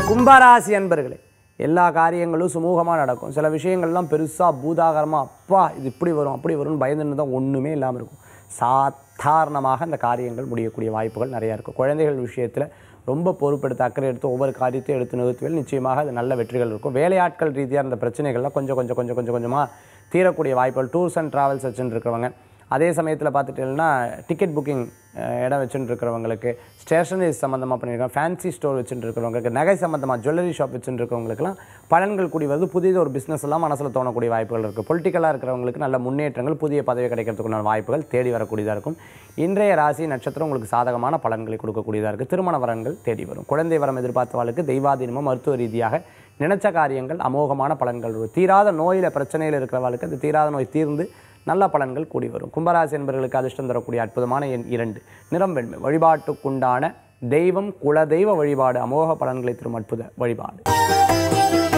கும்பராசி அன்பர்களே எல்லா காரியங்களும் சுமூகமாக நடக்கும் சில விஷயங்கள்லாம் பெருசாக பூதாகரமாக அப்பா இது இப்படி வரும் அப்படி வரும்னு பயந்துன்னு தான் ஒன்றுமே இல்லாமல் இருக்கும் சாதாரணமாக அந்த காரியங்கள் முடியக்கூடிய வாய்ப்புகள் நிறையா இருக்கும் குழந்தைகள் விஷயத்தில் ரொம்ப பொறுப்பெடுத்து அக்கறை எடுத்து ஒவ்வொரு காரியத்தையும் எடுத்து நிறுத்துவேல் நிச்சயமாக அது நல்ல வெற்றிகள் இருக்கும் வேலையாட்கள் ரீதியாக இருந்த பிரச்சனைகள்லாம் கொஞ்சம் கொஞ்சம் கொஞ்சம் கொஞ்சம் கொஞ்சமாக தீரக்கூடிய வாய்ப்புகள் டூர்ஸ் அண்ட் ட்ராவல்ஸ் வச்சுட்டு இருக்கிறவங்க அதே சமயத்தில் பார்த்துட்டீங்கன்னா டிக்கெட் புக்கிங் இடம் வச்சுட்டு இருக்கிறவங்களுக்கு ஸ்டேஷனரி சம்மந்தமாக பண்ணியிருக்கோம் ஃபேன்சி ஸ்டோர் வச்சுட்டு இருக்கிறவங்களுக்கு நகை சம்மந்தமாக ஜுவல்லரி ஷாப் வச்சுட்டு இருக்கிறவங்களுக்குலாம் பலன்கள் கூடி வருது புதிய ஒரு பிஸ்னஸ் எல்லாம் மனசில் தோணக்கூடிய வாய்ப்புகள் இருக்குது பொலிட்டிக்கலாக இருக்கிறவங்களுக்கு நல்ல முன்னேற்றங்கள் புதிய பதவி கிடைக்கிறதுக்குண்டான வாய்ப்புகள் தேடி வரக்கூடியதாக இருக்கும் இன்றைய ராசி நட்சத்திரம் உங்களுக்கு சாதகமான பலன்களை கொடுக்கக்கூடியதாக இருக்குது திருமண வரன்கள் தேடி வரும் குழந்தை வரம் எதிர்பார்த்தவர்களுக்கு தெய்வாதீனமும் மருத்துவ ரீதியாக நினைச்ச காரியங்கள் அமோகமான பலன்கள் வரும் தீராத நோயில் பிரச்சனையில் இருக்கிறவர்களுக்கு அந்த தீராத நோய் தீர்ந்து நல்ல பலன்கள் கூடி வரும் கும்பராசி என்பவர்களுக்கு அதிர்ஷ்டம் தரக்கூடிய அற்புதமான எண் இரண்டு நிறம் வெண்மை வழிபாட்டுக்குண்டான தெய்வம் குலதெய்வ வழிபாடு அமோக பலன்களை தரும் அற்புத வழிபாடு